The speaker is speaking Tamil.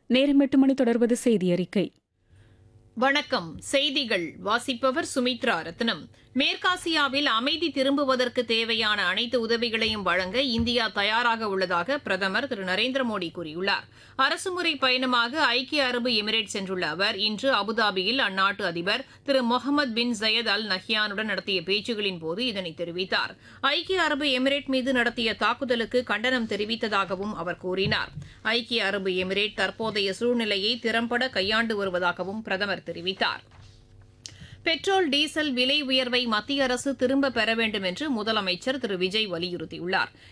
நேரம் எட்டு மணி தொடர்வது செய்தி அறிக்கை வணக்கம் செய்திகள் வாசிப்பவர் சுமித்ரா ரத்னம் மேற்காசியாவில் அமைதி திரும்புவதற்கு தேவையான அனைத்து உதவிகளையும் வழங்க இந்தியா தயாராக உள்ளதாக பிரதமர் திரு நரேந்திர மோடி கூறியுள்ளார் அரசுமுறை பயணமாக ஐக்கிய அரபு எமிரேட் சென்றுள்ள அவர் இன்று அபுதாபியில் அந்நாட்டு அதிபர் திரு முகமது பின் ஜயத் அல் நஹ்யானுடன் நடத்திய பேச்சுகளின் போது இதனை தெரிவித்தார் ஐக்கிய அரபு எமிரேட் மீது நடத்திய தாக்குதலுக்கு கண்டனம் தெரிவித்ததாகவும் அவர் கூறினார் ஐக்கிய அரபு எமிரேட் தற்போதைய சூழ்நிலையை திறம்பட கையாண்டு வருவதாகவும் பிரதமர் தெரிவித்தார் பெட்ரோல் டீசல் விலை உயர்வை மத்திய அரசு திரும்பப் பெற வேண்டும் என்று முதலமைச்சர் திரு விஜய் வலியுறுத்தியுள்ளார்